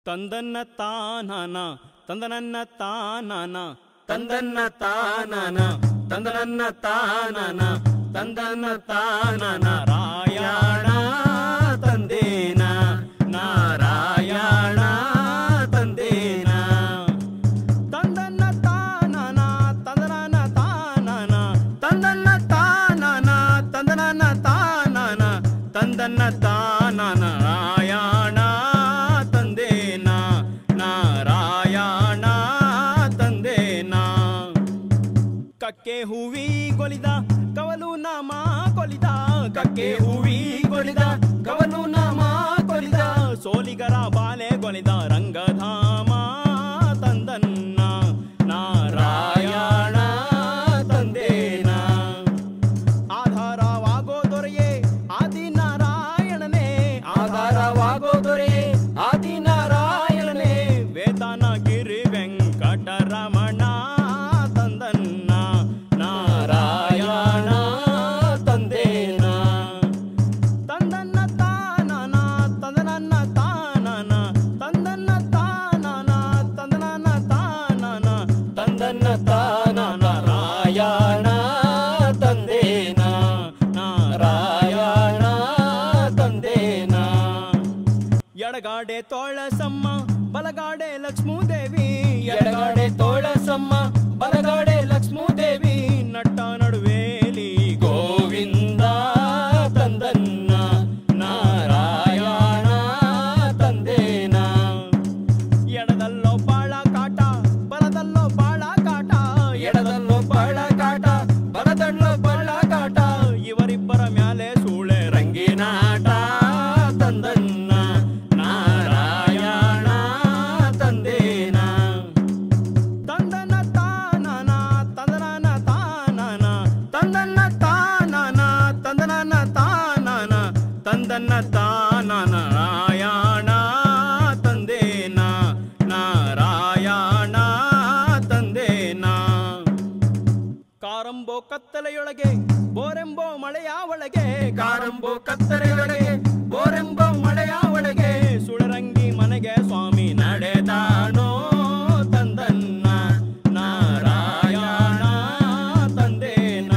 ತಂದನ್ನ ತಾನನ ತಂದನನ್ನ ತಾನನ ತಂದನ್ನ ತಾನನ ತಂದನನ್ನ ತಾನನ ತಂದನ್ನ ತಾನನ ನಾರಾಯಣ ತಂದೇನ ನಾರಾಯಣ ತಂದೇನ ತಂದನ್ನ ತಾನನ ತಂದನನ ತಾನನ ತಂದನ್ನ ತಾನನ ತಂದನನ್ನ ತಾನನ ತಂದನ್ನ ತಾನನ ನಾರಾಯಣ ತಂದೇನ ನಾರಾಯಣ ತಂದೇನ ಕಕ್ಕೆ ಹೂವಿ ಗೊಲಿದ ಕವಲು ನಾಮ ಕೊಲಿದ ಕಕ್ಕೆ ಹೂವಿ ಕೊಲಿದ ಕವನು ನಾಮ ಕೊಲಿದ ಸೋಲಿಗರ ಬಾಲೆ ಗೊಲಿದ ರಂಗಧಾಮ ತಂದನ್ನ ನಾರಾಯಣ ರಾಯಣ ತಂದೇನ ಆಧಾರವಾಗೋ ದೊರೆಯೇ ಆದಿನಾರಾಯಣನೇ ಆಧಾರವಾಗೋ ದೊರೆ ಆದಿನಾರಾಯಣನೇ ವೇತನ ಗಿರಿ ವೆಂಕಟರಮಣ ತಂದನ್ನ ನಾರಾಯಣ ತಂದೇನ ತಂದನ್ನ ತಾನನ ತಂದನನ್ನ ತಾನನ ತಂದನ್ನ ತಾನನ ತಂದನನ್ನ ತಾನನ ತಂದನ್ನ ತಾನ ನಾರಾಯಣ ತಂದೇನ ನಾರಾಯಣ ತಂದೇನ ಎಡಗಾಡೆ ತೋಳಸಮ್ಮ ಬಲಗಾಡೆ ಲಕ್ಷ್ಮೂದೇವಿ ಎಡಗಾಡೆ ತೋಳಸಮ್ಮ ಬಲಗಾಡೆ ಲಕ್ಷ್ಮೂದೇವಿ ನಟ್ಟ ನಡುವೇಲಿ ಗೋವಿಂದ ತಂದನ್ನ ನಾರಾಯಣ ತಂದೇನ ಎಡದಲ್ಲೋ ಬಾಳ ಕಾಟ ಬಲದಲ್ಲೋ ಬಾಳ ಕಾಟ ಎಡದಲ್ಲೋ ಬಾಳ ಕಾಟ ಬಲದಲ್ಲೋ ಬಾಳ ಕಾಟ ಇವರಿಬ್ಬರ ಮ್ಯಾಲೆ ಸೂಳೆ ರಂಗಿನಾಟ ತಂದನ್ನ ನಾರಾಯಣ ತಂದೇನ ತಂದನ ತಾನನ ತಂದನನ ತಾನನ ತಂದನ್ನ ತಾನನ ತಂದನನ್ನ ತಾನನ ತಂದನ್ನ ತಾನ ನಾರಾಯಣ ತಂದೇನ ನಾರಾಯಣ ತಂದೇನ ಕಾರಂಬೋ ಕತ್ತಲೆಯೊಳಗೆ ಬೋರೆಂಬೋ ಮಳೆಯ ಒಳಗೆ ಕಾರಂಬೋ ಕತ್ತರೆಯೊಳಗೆ ಬೋರೆಂಬ ಮಳೆಯ ಒಳಗೆ ಸುಳರಂಗಿ ಮನೆಗೆ ಸ್ವಾಮಿ ನಡೆದಾನೋ ತಂದನ್ನ ನಾರಾಯಣ ತಂದೇನ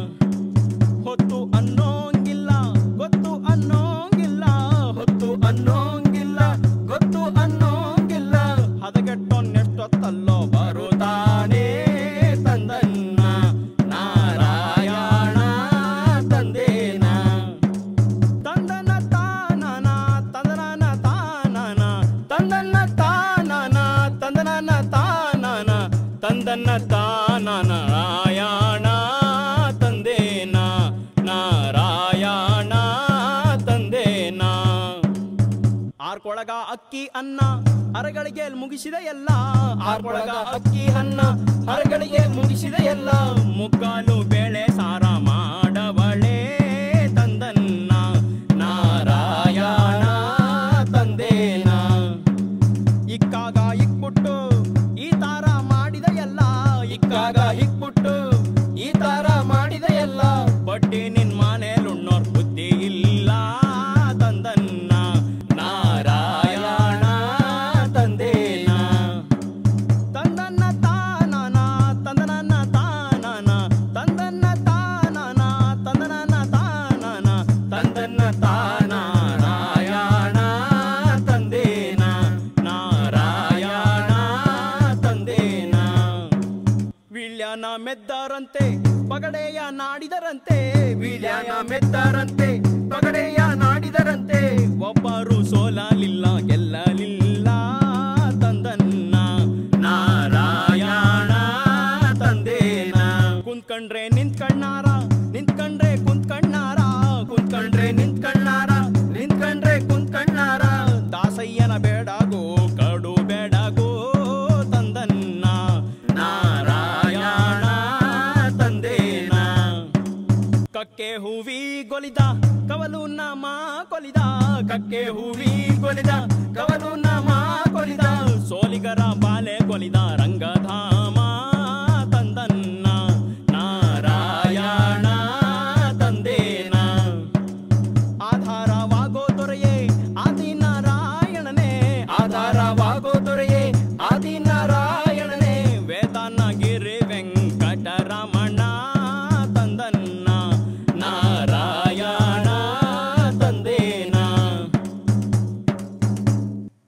ಹೊತ್ತು ಅನ್ನೋಂಗಿಲ್ಲ ಗೊತ್ತು ಅನ್ನೋಂಗಿಲ್ಲ ಹೊತ್ತು ಅನ್ನೋಂಗಿಲ್ಲ ಗೊತ್ತು ಅನ್ನೋಂಗಿಲ್ಲ ಹದಗೆಟ್ಟೊನ್ನೆಷ್ಟೊತ್ತಲ್ಲೋ ಬರುತ್ತಾನೆ ತಂದನ್ನ ನಾರಾಯಣ ತಂದೇನ ತಂದನ ತಾನನ ತಂದನನ ತಾನನ ತಂದನ್ನ ತಾನನ ತಂದನನ್ನ ತಾನನ ತಂದನ್ನ ತಾನ ನಾರಾಯಣ ತಂದೇನ ನಾರಾಯಣ ತಂದೇನ ಆರ್ಕೊಳಗ ಅಕ್ಕಿ ಅನ್ನ ಅರಗಳಿಗೆ ಮುಗಿಸಿದ ಎಲ್ಲ ಆರ್ಕೊಳಗ ಅಕ್ಕಿ ಅನ್ನ ಹರಗಳಿಗೆ ಮುಗಿಸಿದ ಎಲ್ಲ ಮುಗ್ಗಾಲು ಬೇಳೆ ಸಾರ ಮಾಡವಳೆ ತಂದನ್ನ ನಾರಾಯಣ ತಂದೇನ ಇಕ್ಕಾಗ ಇಕ್ಬಿಟ್ಟು ಈ ತಾರ ಮಾಡಿದ ಎಲ್ಲ ಇಕ್ಕಾಗ ಹಿಕ್ಬಿಟ್ಟು ಈ ತರ ಮಾಡಿದ ಎಲ್ಲ ಬಡ್ಡಿ ನಿನ್ ಮನೇಲುಣ್ಣೋರ್ ಬುದ್ಧಿ ಇಲ್ಲ ತಂದನ್ನ ನಾರಾಯಣ ತಂದೇನ ತಂದನ್ನ ತಾನನ ತಂದನನ್ನ ತಾನನ ತಂದನ್ನ ತಾನನ ತಂದನನ್ನ ತಾನನ ತಂದನ್ನ ತಾನ ನಾರಾಯಣ ತಂದೇನ ನಾರಾಯಣ ತಂದೇನ ವೀಳ್ಯನ ಮೆದ್ದರಂತೆ ಪಗಡೆಯ ನಾಡಿದರಂತೆ ವೀಳ್ಯಾನ ಮೆತ್ತರಂತೆ ಪಗಡೆಯ ನಾಡಿದರಂತೆ ಒಬ್ಬರು ಸೋಲಲಿಲ್ಲ ಗೆಲ್ಲಲಿಲ್ಲ ತಂದನ್ನ ನಾರಾಯಣ ತಂದೇನ ಕುಂತ್ಕಂಡ್ರೆ ನಿಂತ್ಕಣ್ಣಾರ ನಿಂತ್ಕಂಡ್ರೆ ಕುಂತ್ಕಣ್ಣಾರ ಕುಂತ್ಕಂಡ್ರೆ ನಿಂತ್ಕಣ್ಣಾರ ನಿಂತ್ಕಂಡ್ರೆ ಕುಂತ್ಕಣ್ಣಾರ ದಾಸಯ್ಯನ ಬೇಡಗೋ ಕಡು ಬೇಡಗೋ ತಂದನ್ನ ನಾರಾಯಣ ತಂದೇನ ಕಕ್ಕೆ ಹೂವಿ ಗೊಲಿದ ಕವಲು ನಾಮ ಕೊಲಿದ ಕಕ್ಕೆ ಹೂವಿ ಕೊಲಿದ ಕವಲು ನಾಮ ಕೊಲಿದ ಸೋಲಿಗರ ಬಾಲೆ ಕೊಲಿದ